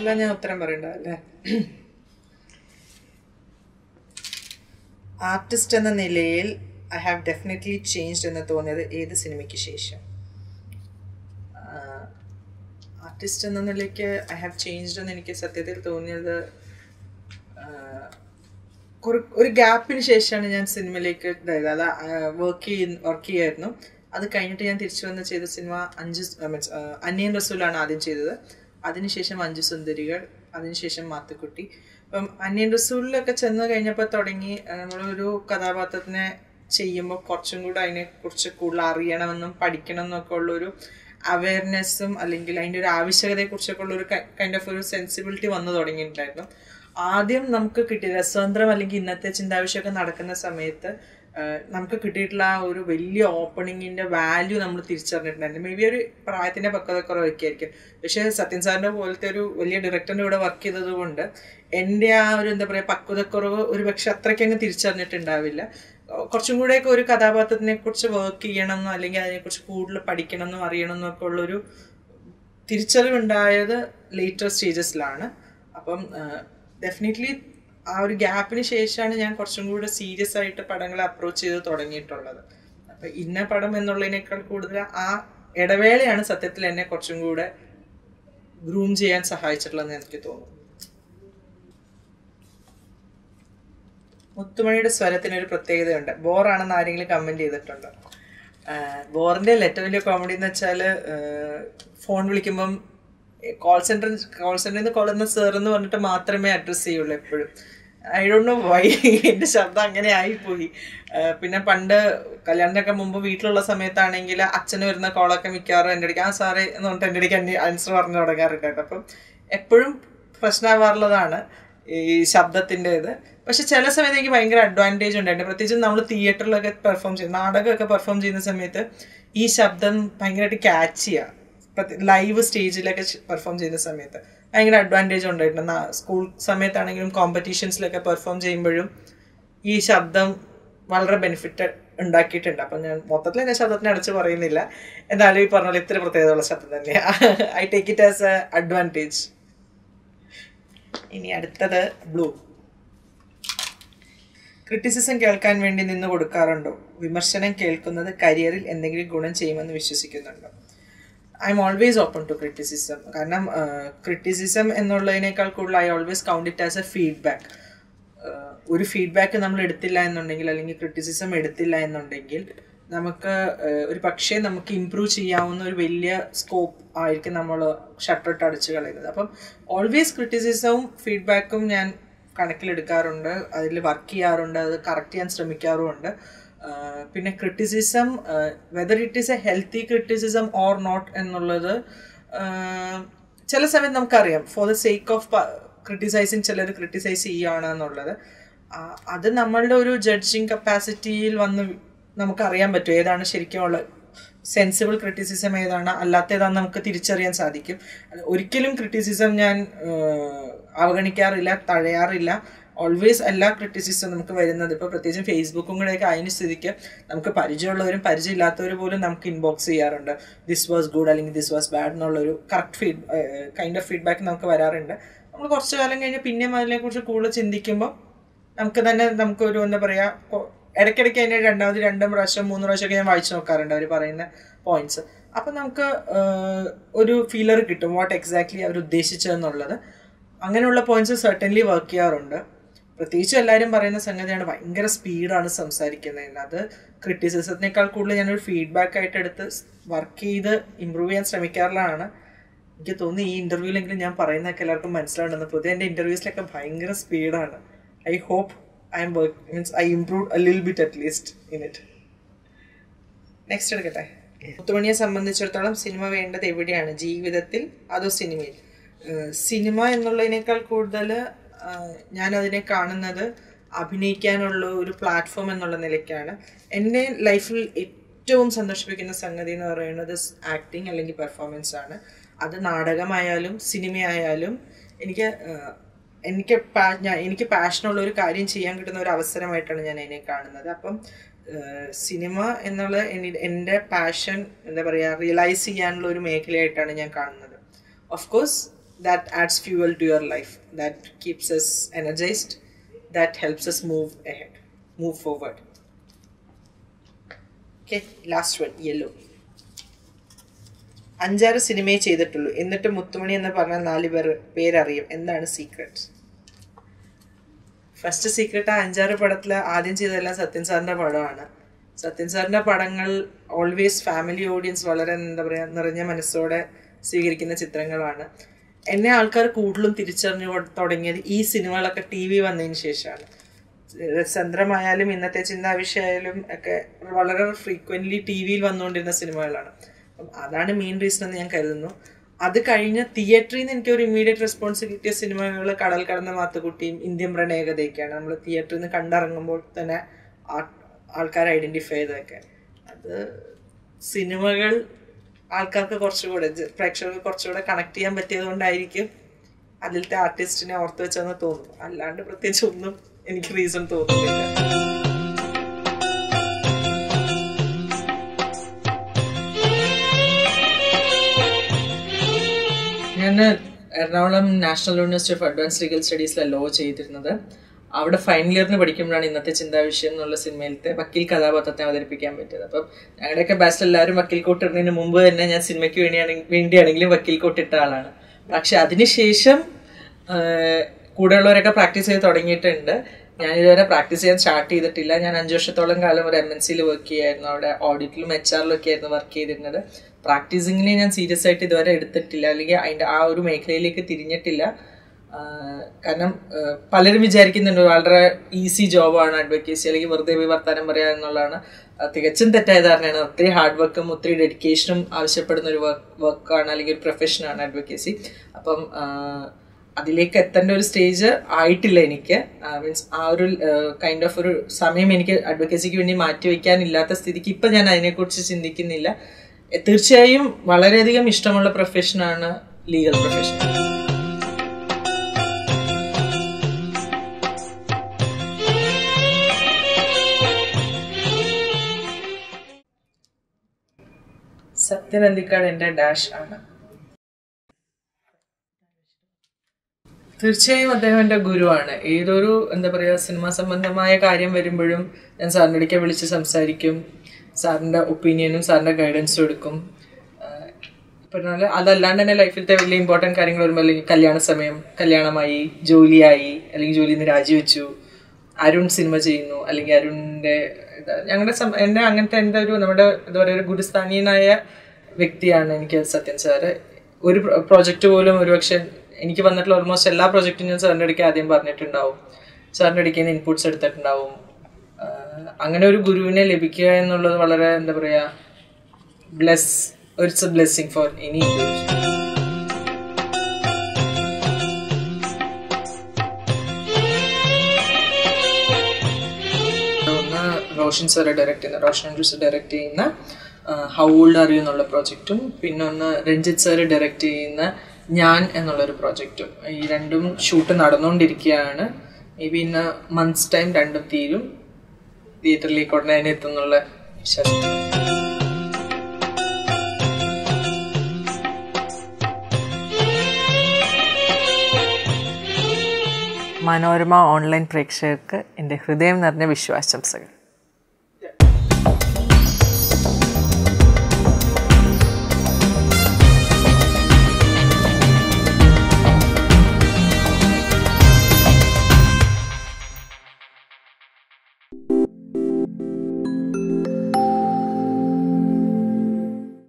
ചോദ്യങ്ങൾക്കെല്ലാം ഞാൻ ഉത്തരം പറയണ്ട അല്ലേ ആർട്ടിസ്റ്റ് എന്ന നിലയിൽ ഐ ഹാവ് ഡെഫിനറ്റ്ലി ചേഞ്ച്ഡ് എന്ന് തോന്നിയത് ഏത് സിനിമയ്ക്ക് ശേഷം ആർട്ടിസ്റ്റ് എന്ന നിലയ്ക്ക് ഐ ഹാവ് ചേഞ്ച്ഡ് എന്ന് എനിക്ക് സത്യത്തിൽ തോന്നിയത് ആഹ്, കുറ- ഒരു ഗ്യാപ്പിന് ശേഷമാണ് ഞാൻ സിനിമയിലേക്ക് ഇതായത് അത് വർക്ക് ചെയ്യുന്ന വർക്ക് ചെയ്യായിരുന്നു അത് കഴിഞ്ഞിട്ട് ഞാൻ തിരിച്ചു വന്ന് ചെയ്ത സിനിമ അഞ്ച് മീൻസ് അന്യൻ റസൂലാണ് ആദ്യം ചെയ്തത് അതിനുശേഷം അഞ്ചു സുന്ദരികൾ അതിനുശേഷം മാത്തുക്കുട്ടി അപ്പം അന്യൻ റസൂലിലൊക്കെ ചെന്ന് കഴിഞ്ഞപ്പോൾ തുടങ്ങി ആ, നമ്മളൊരു കഥാപാത്രത്തിനെ ചെയ്യുമ്പോൾ കുറച്ചും കൂടെ അതിനെ കുറിച്ച് കൂടുതൽ അറിയണമെന്നും പഠിക്കണം എന്നൊക്കെ ഉള്ളൊരു അവയർനെസ്സും അല്ലെങ്കിൽ അതിൻ്റെ ഒരു ആവശ്യകതയെക്കുറിച്ചൊക്കെ ഉള്ളൊരു കൈൻഡ് ഓഫ് ഒരു സെൻസിബിലിറ്റി വന്നു തുടങ്ങിയിട്ടുണ്ടായിരുന്നു ആദ്യം നമുക്ക് കിട്ടിയ രസതന്ത്രം അല്ലെങ്കിൽ ഇന്നത്തെ ചിന്താവിഷയമൊക്കെ നടക്കുന്ന സമയത്ത് ആ, നമുക്ക് കിട്ടിയിട്ടുള്ള ആ ഒരു വലിയ ഓപ്പണിങ്ങിന്റെ വാല്യൂ നമ്മൾ തിരിച്ചറിഞ്ഞിട്ടുണ്ടായിരുന്നു മേ ബി ഒരു പ്രായത്തിന്റെ പക്വതക്കുറവൊക്കെ ആയിരിക്കും പക്ഷേ സത്യൻ സാറിന്റെ പോലത്തെ ഒരു വലിയ ഡയറക്ടറിന്റെ കൂടെ വർക്ക് ചെയ്തത് കൊണ്ട് എൻ്റെ ആ ഒരു എന്താ പറയുക പക്വതക്കുറവ് ഒരു പക്ഷെ അത്രയ്ക്കങ്ങ് തിരിച്ചറിഞ്ഞിട്ടുണ്ടാവില്ല കുറച്ചും കൂടെയൊക്കെ ഒരു കഥാപാത്രത്തിനെ കുറിച്ച് വർക്ക് ചെയ്യണം എന്നോ അല്ലെങ്കിൽ അതിനെക്കുറിച്ച് കൂടുതൽ പഠിക്കണം എന്നും അറിയണം എന്നൊക്കെ ഉള്ളൊരു തിരിച്ചറിവുണ്ടായത് ലേറ്റർ സ്റ്റേജസിലാണ് അപ്പം ഡെഫിനറ്റ്ലി ആ ഒരു ഗ്യാപ്പിന് ശേഷമാണ് ഞാൻ കുറച്ചും കൂടെ സീരിയസ് ആയിട്ട് പടങ്ങളെ അപ്രോച്ച് ചെയ്ത് തുടങ്ങിയിട്ടുള്ളത് അപ്പം ഇന്ന പടം എന്നുള്ളതിനേക്കാൾ കൂടുതൽ ആ ഇടവേളയാണ് സത്യത്തിൽ എന്നെ കുറച്ചും കൂടെ ഗ്രൂം ചെയ്യാൻ സഹായിച്ചിട്ടുള്ളതെന്ന് എനിക്ക് തോന്നുന്നു മുത്തുമണിയുടെ സ്വരത്തിന് ഒരു പ്രത്യേകതയുണ്ട് ബോറാണെന്ന് ആരെങ്കിലും കമന്റ് ചെയ്തിട്ടുണ്ടോ ബോറിന്റെ ഏറ്റവും വലിയ കോമഡി എന്ന് വെച്ചാൽ ഫോൺ വിളിക്കുമ്പം കോൾ സെന്റർ കോൾ സെന്ററിൽ നിന്ന് കൊള്ളുന്ന സാർ എന്ന് പറഞ്ഞിട്ട് മാത്രമേ അഡ്രസ്സ് ചെയ്യുള്ളൂ എപ്പോഴും ഐ ഡോണ്ട് നോ വൈ എൻ്റെ ശബ്ദം അങ്ങനെ ആയിപ്പോയി ആ, പിന്നെ പണ്ട് കല്യാണത്തിനൊക്കെ മുമ്പ് വീട്ടിലുള്ള സമയത്താണെങ്കിൽ അച്ഛന് വരുന്ന കോളൊക്കെ മിക്കവാറും എൻ്റെ അടുക്ക് ആ സാറേ എന്ന് പറഞ്ഞിട്ട് എൻ്റെ അടുക്ക് ആൻസർ പറഞ്ഞു തുടങ്ങാറുണ്ടായിട്ട് അപ്പം എപ്പോഴും പ്രശ്നമാവാറുള്ളതാണ് ഈ ശബ്ദത്തിൻ്റെ ഇത് പക്ഷെ ചില സമയത്ത് എനിക്ക് ഭയങ്കര അഡ്വാൻറ്റേജ് ഉണ്ടായിരുന്നു പ്രത്യേകിച്ച് നമ്മൾ തിയേറ്ററിലൊക്കെ പെർഫോം ചെയ്യും നാടകമൊക്കെ പെർഫോം ചെയ്യുന്ന സമയത്ത് ഈ ശബ്ദം ഭയങ്കരമായിട്ട് ക്യാച്ച് ചെയ്യുക ലൈവ് സ്റ്റേജിലൊക്കെ പെർഫോം ചെയ്യുന്ന സമയത്ത് ഭയങ്കര അഡ്വാൻറ്റേജ് ഉണ്ടായിട്ടുണ്ട് നാ- സ്കൂൾ സമയത്താണെങ്കിലും കോമ്പറ്റീഷൻസിലൊക്കെ പെർഫോം ചെയ്യുമ്പോഴും ഈ ശബ്ദം വളരെ ബെനിഫിറ്റ് ഉണ്ടാക്കിയിട്ടുണ്ട് അപ്പം ഞാൻ മൊത്തത്തിൽ എൻ്റെ ശബ്ദത്തിനെ അടച്ച് പറയുന്നില്ല എന്നാലും ഈ പറഞ്ഞ പോലെ ഇത്ര പ്രത്യേകതയുള്ള ശബ്ദം തന്നെയാണ് I take it as a advantage ഇനി അടുത്തത് ബ്ലൂ ക്രിറ്റിസിസം കേൾക്കാൻ വേണ്ടി നിന്ന് കൊടുക്കാറുണ്ടോ വിമർശനം കേൾക്കുന്നത് കരിയറിൽ എന്തെങ്കിലും ഗുണം ചെയ്യുമെന്ന് വിശ്വസിക്കുന്നുണ്ടോ I am always open to criticism കാരണം ക്രിറ്റിസിസം എന്നുള്ളതിനേക്കാൾ കൂടുതൽ I always count it as a feedback ഒരു ഫീഡ്ബാക്ക് നമ്മൾ എടുത്തില്ല എന്നുണ്ടെങ്കിൽ അല്ലെങ്കിൽ ക്രിറ്റിസിസം എടുത്തില്ല എന്നുണ്ടെങ്കിൽ നമുക്ക് ആഹ്, ഒരു പക്ഷേ നമുക്ക് ഇമ്പ്രൂവ് ചെയ്യാവുന്ന ഒരു വലിയ സ്കോപ്പ് ആയിരിക്കും നമ്മൾ ഷട്ടറിട്ട് അടിച്ച് കളയുന്നത് അപ്പം ഓൾവേസ് ക്രിറ്റിസിസവും ഫീഡ്ബാക്കും ഞാൻ കണക്കിലെടുക്കാറുണ്ട് അതിൽ വർക്ക് ചെയ്യാറുണ്ട് അത് കറക്റ്റ് ചെയ്യാൻ ശ്രമിക്കാറുമുണ്ട് ആഹ് പിന്നെ criticism whether it is a healthy criticism or not എന്നുള്ളത് ആഹ് ചില സമയത്ത് നമുക്കറിയാം for the sake of criticizing ചിലർ ക്രിട്ടിസൈസ് ചെയ്യുകയാണ് എന്നുള്ളത് ആഹ് അത് നമ്മളുടെ ഒരു ജഡ്ജിങ് കപ്പാസിറ്റിയിൽ വന്ന് നമുക്കറിയാൻ പറ്റും ഏതാണ് ശരിക്കുമുള്ള സെൻസിബിൾ ക്രിറ്റിസിസം ഏതാണ് അല്ലാത്ത ഏതാണെന്ന് നമുക്ക് തിരിച്ചറിയാൻ സാധിക്കും അത് ഒരിക്കലും ക്രിറ്റിസിസം ഞാൻ ആഹ് അവഗണിക്കാറില്ല തഴയാറില്ല ഓൾവേസ് എല്ലാ ക്രിറ്റിസിസും നമുക്ക് വരുന്നത് ഇപ്പോൾ പ്രത്യേകിച്ചും ഫേസ്ബുക്കും കൂടെയൊക്കെ അതിന് സ്ഥിതിക്ക് നമുക്ക് പരിചയമുള്ളവരും പരിചയമില്ലാത്തവർ പോലും നമുക്ക് ഇൻബോക്സ് ചെയ്യാറുണ്ട് ദിസ് വാസ് ഗുഡ് അല്ലെങ്കിൽ ദിസ് വാസ് ബാഡ് എന്നുള്ളൊരു correct feed kind of feedback നമുക്ക് വരാറുണ്ട് നമ്മൾ കുറച്ച് കാലം കഴിഞ്ഞ് പിന്നെയും അതിനെക്കുറിച്ച് കൂടുതൽ ചിന്തിക്കുമ്പോൾ നമുക്ക് തന്നെ നമുക്കൊരു എന്താ പറയുക കൊ- ഇടയ്ക്കിടയ്ക്ക് അതിനെ രണ്ടാമത് രണ്ടും പ്രാവശ്യം മൂന്ന് പ്രാവശ്യമൊക്കെ ഞാൻ വായിച്ചു നോക്കാറുണ്ട് അവർ പറയുന്ന പോയിന്റ്സ് അപ്പം നമുക്ക് ആഹ്, ഒരു ഫീലർ കിട്ടും വാട്ട് എക്സാക്ട്ലി അവർ ഉദ്ദേശിച്ചതെന്നുള്ളത് അങ്ങനെയുള്ള പോയിന്റ്സ് സെർട്ടൻലി വർക്ക് ചെയ്യാറുണ്ട് പ്രത്യേകിച്ചും എല്ലാവരും പറയുന്ന സംഗതിയാണ് ഭയങ്കര സ്പീഡാണ് സംസാരിക്കുന്നതിന് അത് ക്രിറ്റിസിസത്തിനേക്കാൾ കൂടുതൽ ഞാനൊരു ഫീഡ്ബാക്ക് ആയിട്ട് എടുത്ത് വർക്ക് ചെയ്ത് ഇമ്പ്രൂവ് ചെയ്യാൻ ശ്രമിക്കാറുള്ളതാണ് എനിക്ക് തോന്നി ഈ ഇന്റർവ്യൂലെങ്കിലും ഞാൻ പറയുന്നതൊക്കെ എല്ലാവർക്കും മനസ്സിലാവുണ്ടെന്ന് പൊതുവെ എൻ്റെ ഇന്റർവ്യൂസിലൊക്കെ ഭയങ്കര സ്പീഡാണ് I hope I am work means I improve a ലിൽ bit at least in it next എടുക്കട്ടെ മുത്തുമണിയെ സംബന്ധിച്ചിടത്തോളം സിനിമ വേണ്ടത് എവിടെയാണ് ജീവിതത്തിൽ അതോ സിനിമയിൽ ഏഹ് സിനിമ എന്നുള്ളതിനേക്കാൾ കൂടുതൽ ഞാൻ അതിനെ കാണുന്നത് അഭിനയിക്കാനുള്ള ഒരു പ്ലാറ്റ്ഫോം എന്നുള്ള നിലയ്ക്കാണ് എൻ്റെ ലൈഫിൽ ഏറ്റവും സന്തോഷിപ്പിക്കുന്ന സംഗതി എന്ന് പറയുന്നത് ആക്ടിങ് അല്ലെങ്കിൽ പെർഫോമൻസ് ആണ് അത് നാടകമായാലും സിനിമയായാലും എനിക്ക് ഏഹ്, എനിക്ക് പാ- ഞാൻ എനിക്ക് പാഷനുള്ള ഒരു കാര്യം ചെയ്യാൻ കിട്ടുന്ന ഒരു അവസരമായിട്ടാണ് ഞാൻ അതിനെ കാണുന്നത് അപ്പം ഏഹ്, സിനിമ എന്നുള്ള എനി- എൻ്റെ പാഷൻ എന്താ പറയുക റിയലൈസ് ചെയ്യാനുള്ള ഒരു മേഖലയായിട്ടാണ് ഞാൻ കാണുന്നത് of course that adds fuel to your life, that keeps us energized, that helps us move ahead, move forward. Okay, last one, yellow. അഞ്ചാറ് സിനിമയെ ചെയ്തിട്ടുള്ളൂ എന്നിട്ട് മുത്തുമണി എന്ന് പറഞ്ഞ നാല് പേർ പേരറിയും എന്താണ് സീക്രട്ട് ഫസ്റ്റ് സീക്രട്ട് ആ അഞ്ചാറ് പടത്തിൽ ആദ്യം ചെയ്തതെല്ലാം സത്യൻ സാറിൻ്റെ പടമാണ് സത്യൻ സാറിൻ്റെ പടങ്ങൾ ഓൾവേസ് ഫാമിലി ഓഡിയൻസ് വളരെ എന്താ പറയുക നിറഞ്ഞ മനസ്സോടെ സ്വീകരിക്കുന്ന ചിത്രങ്ങളാണ് എന്നെ ആൾക്കാർ കൂടുതലും തിരിച്ചറിഞ്ഞു കൊ- തുടങ്ങിയത് ഈ സിനിമകളൊക്കെ ടി വി വന്നതിന് ശേഷമാണ് ചന്ദ്രമായാലും ഇന്നത്തെ ചിന്താവിഷയായാലും ഒക്കെ വളരെ ഫ്രീക്വൻ്റ്ലി ടി വിയിൽ വന്നുകൊണ്ടിരുന്ന സിനിമകളാണ് അപ്പം അതാണ് മെയിൻ റീസൺ എന്ന് ഞാൻ കരുതുന്നു അത് കഴിഞ്ഞ് തിയേറ്ററിൽ നിന്ന് എനിക്ക് ഒരു ഇമ്മീഡിയറ്റ് റെസ്പോൺസ് കിട്ടിയ സിനിമകൾ കടൽ കടന്ന മാത്തുക്കുട്ടിയും ഇന്ത്യൻ പ്രണയകഥയൊക്കെയാണ് നമ്മൾ തിയേറ്ററിൽ നിന്ന് കണ്ടിറങ്ങുമ്പോൾ തന്നെ ആ- ആൾക്കാർ ഐഡൻറ്റിഫൈ ചെയ്തൊക്കെ അത് സിനിമകൾ ആൾക്കാർക്ക് കുറച്ചുകൂടെ ജ- പ്രേക്ഷകർക്ക് കുറച്ചുകൂടെ കണക്ട് ചെയ്യാൻ പറ്റിയത് കൊണ്ടായിരിക്കും അതിലത്തെ ആർട്ടിസ്റ്റിനെ ഓർത്ത് വെച്ചെന്ന് തോന്നുന്നു അല്ലാണ്ട് പ്രത്യേകിച്ച് ഒന്നും എനിക്ക് റീസൺ തോന്നുന്നില്ല ഞാൻ Ernakulam national university of advance legal സ്റ്റഡീസിലെ ലോ ചെയ്തിരുന്നത് അവിടെ ഫൈനൽ ഇയറിന് പഠിക്കുമ്പോഴാണ് ഇന്നത്തെ ചിന്താവിഷയം എന്നുള്ള സിനിമയിലത്തെ വക്കീൽ കഥാപാത്രത്തെ അവതരിപ്പിക്കാൻ പറ്റിയത് അപ്പം ഞങ്ങളുടെയൊക്കെ ബാച്ചിൽ എല്ലാവരും വക്കീൽ കോട്ട് ഇടുന്നതിന് മുമ്പ് തന്നെ ഞാൻ സിനിമയ്ക്ക് വേണ്ടിയാണെങ്കിൽ വേണ്ടിയാണെങ്കിലും വക്കീൽ കോട്ട് ഇട്ട ആളാണ് പക്ഷെ അതിനുശേഷം ആഹ്, കൂടെയുള്ളവരൊക്കെ പ്രാക്ടീസ് ചെയ്ത് തുടങ്ങിയിട്ടുണ്ട് ഞാൻ ഇതുവരെ പ്രാക്ടീസ് ചെയ്യാൻ സ്റ്റാർട്ട് ചെയ്തിട്ടില്ല ഞാൻ അഞ്ച് വർഷത്തോളം കാലം ഒരു എം എൻ സിയിൽ വർക്ക് ചെയ്യായിരുന്നു അവിടെ ഓഡിറ്റിലും എച്ച് ആറിലും ഒക്കെ ആയിരുന്നു വർക്ക് ചെയ്തിരുന്നത് പ്രാക്ടീസിങ്ങിനെ ഞാൻ സീരിയസ് ആയിട്ട് ഇതുവരെ എടുത്തിട്ടില്ല അല്ലെങ്കിൽ അതിൻ്റെ ആ ഒരു മേഖലയിലേക്ക് തിരിഞ്ഞിട്ടില്ല ആഹ് കാരണം ആഹ് പലരും വിചാരിക്കുന്നുണ്ട് വളരെ ഈസി ജോബാണ് അഡ്വക്കേസി അല്ലെങ്കിൽ വെറുതെ പോയി വർത്താനം പറയുക എന്നുള്ളതാണ് അത് തികച്ചും തെറ്റായ ധാരണയാണ് ഒത്തിരി ഹാർഡ് വർക്കും ഒത്തിരി ഡെഡിക്കേഷനും ആവശ്യപ്പെടുന്ന ഒരു വർക്ക് വർക്കാണ് അല്ലെങ്കിൽ ഒരു പ്രൊഫഷനാണ് അഡ്വക്കേസി അപ്പം ആഹ് അതിലേക്ക് എത്തേണ്ട ഒരു സ്റ്റേജ് ആയിട്ടില്ല എനിക്ക് മീൻസ് ആ ഒരു കൈൻഡ് ഓഫ് ഒരു സമയം എനിക്ക് അഡ്വക്കേസിക്ക് വേണ്ടി മാറ്റി വയ്ക്കാനില്ലാത്ത സ്ഥിതിക്ക് ഇപ്പം ഞാൻ അതിനെക്കുറിച്ച് ചിന്തിക്കുന്നില്ല എ, തീർച്ചയായും വളരെയധികം ഇഷ്ടമുള്ള പ്രൊഫഷനാണ് ലീഗൽ പ്രൊഫഷൻ സത്യൻ അന്തിക്കാട് എൻ്റെ ഡാഷ് ആണ് തീർച്ചയായും അദ്ദേഹം എൻ്റെ ഗുരുവാണ് ഏതൊരു എന്താ പറയുക സിനിമാ സംബന്ധമായ കാര്യം വരുമ്പോഴും ഞാൻ സാറിൻ്റെ അടുക്കെ വിളിച്ച് സംസാരിക്കും സാറിൻ്റെ ഒപ്പീനിയനും സാറിൻ്റെ ഗൈഡൻസും എടുക്കും ആഹ് പറഞ്ഞ പോലെ അതല്ലാണ്ട് തന്നെ ലൈഫിലത്തെ വലിയ ഇമ്പോർട്ടൻറ്റ് കാര്യങ്ങൾ വരുമ്പോൾ അല്ലെങ്കിൽ കല്യാണ സമയം കല്യാണമായി ജോലിയായി അല്ലെങ്കിൽ ജോലിയിൽ നിന്ന് രാജിവെച്ചു അരുൺ സിനിമ ചെയ്യുന്നു അല്ലെങ്കിൽ അരുണിൻ്റെ ഞങ്ങളുടെ സം- എൻ്റെ അങ്ങനത്തെ എൻ്റെ ഒരു നമ്മുടെ എന്താ പറയുക ഒരു ഗുരുസ്ഥാനീയനായ വ്യക്തിയാണ് എനിക്ക് സത്യൻ സാറ് ഒരു പ്രോജക്റ്റ് പോലും ഒരുപക്ഷെ എനിക്ക് വന്നിട്ടുള്ള ഓൾമോസ്റ്റ് എല്ലാ പ്രോജക്റ്റും ഞാൻ സാറിൻ്റെ അടുക്ക് ആദ്യം പറഞ്ഞിട്ടുണ്ടാവും സാറിൻ്റെ അടുക്കൽ നിന്ന് ഇൻപുട്സ് എടുത്തിട്ടുണ്ടാവും ആഹ് അങ്ങനെ ഒരു ഗുരുവിനെ ലഭിക്കുക എന്നുള്ളത് വളരെ എന്താ പറയുക bless it's a blessing for any ഒന്ന് റോഷൻ സാറ് ഡയറക്റ്റ് ചെയ്യുന്ന റോഷൻ ആൻഡ്രൂസ് ഡയറക്റ്റ് ചെയ്യുന്ന ഹൗ ഓൾഡ് ആർ യു എന്നുള്ള പ്രോജക്റ്റും പിന്നെ ഒന്ന് രഞ്ജിത്ത് സാറ് ഡയറക്റ്റ് ചെയ്യുന്ന ഞാൻ എന്നുള്ളൊരു പ്രോജക്റ്റും ഈ രണ്ടും ഷൂട്ട് നടന്നുകൊണ്ടിരിക്കുകയാണ് മേ ബി ഇന്ന് മന്ത്സ് ടൈം രണ്ടും തീരും തിയേറ്ററിലേക്ക് ഉടനെ തന്നെ എത്തുന്നുള്ള വിശ്വാസം മനോരമ ഓൺലൈൻ പ്രേക്ഷകർക്ക് എൻ്റെ ഹൃദയം നിറഞ്ഞ വിശ്വാസംസകൾ